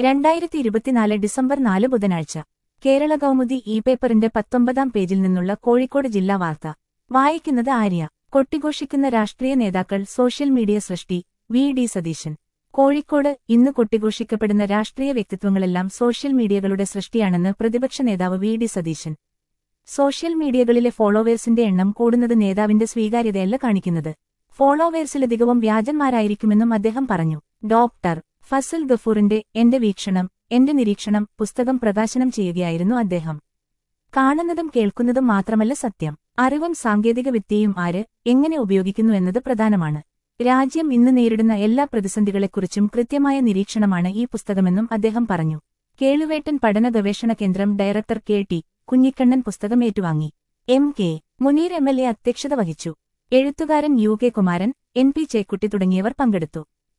രണ്ടായിരത്തി ഇരുപത്തിനാല് ഡിസംബർ നാല് ബുധനാഴ്ച കേരള കൗമുദി ഇ പേപ്പറിന്റെ പത്തൊമ്പതാം പേജിൽ നിന്നുള്ള കോഴിക്കോട് ജില്ലാ വാർത്ത വായിക്കുന്നത് ആര്യ കൊട്ടിഘോഷിക്കുന്ന രാഷ്ട്രീയ നേതാക്കൾ സോഷ്യൽ മീഡിയ സൃഷ്ടി വി ഡി സതീശൻ കോഴിക്കോട് ഇന്ന് കൊട്ടിഘോഷിക്കപ്പെടുന്ന രാഷ്ട്രീയ വ്യക്തിത്വങ്ങളെല്ലാം സോഷ്യൽ മീഡിയകളുടെ സൃഷ്ടിയാണെന്ന് പ്രതിപക്ഷ നേതാവ് വി ഡി സതീശൻ സോഷ്യൽ മീഡിയകളിലെ ഫോളോവേഴ്സിന്റെ എണ്ണം കൂടുന്നത് നേതാവിന്റെ സ്വീകാര്യതയല്ല കാണിക്കുന്നത് ഫോളോവേഴ്സിലധികവും വ്യാജന്മാരായിരിക്കുമെന്നും അദ്ദേഹം പറഞ്ഞു ഡോക്ടർ ഫസൽ ഗഫൂറിന്റെ എന്റെ വീക്ഷണം എന്റെ നിരീക്ഷണം പുസ്തകം പ്രകാശനം ചെയ്യുകയായിരുന്നു അദ്ദേഹം കാണുന്നതും കേൾക്കുന്നതും മാത്രമല്ല സത്യം അറിവും സാങ്കേതിക വിദ്യയും ആര് എങ്ങനെ ഉപയോഗിക്കുന്നു എന്നത് പ്രധാനമാണ് രാജ്യം ഇന്ന് നേരിടുന്ന എല്ലാ പ്രതിസന്ധികളെക്കുറിച്ചും കൃത്യമായ നിരീക്ഷണമാണ് ഈ പുസ്തകമെന്നും അദ്ദേഹം പറഞ്ഞു കേളുവേട്ടൻ പഠന ഗവേഷണ കേന്ദ്രം ഡയറക്ടർ കെ ടി കുഞ്ഞിക്കണ്ണൻ പുസ്തകം ഏറ്റുവാങ്ങി എം കെ മുനീർ എം എൽ എ അധ്യക്ഷത വഹിച്ചു എഴുത്തുകാരൻ U K Kumaran N P Chekkutty തുടങ്ങിയവർ പങ്കെടുത്തു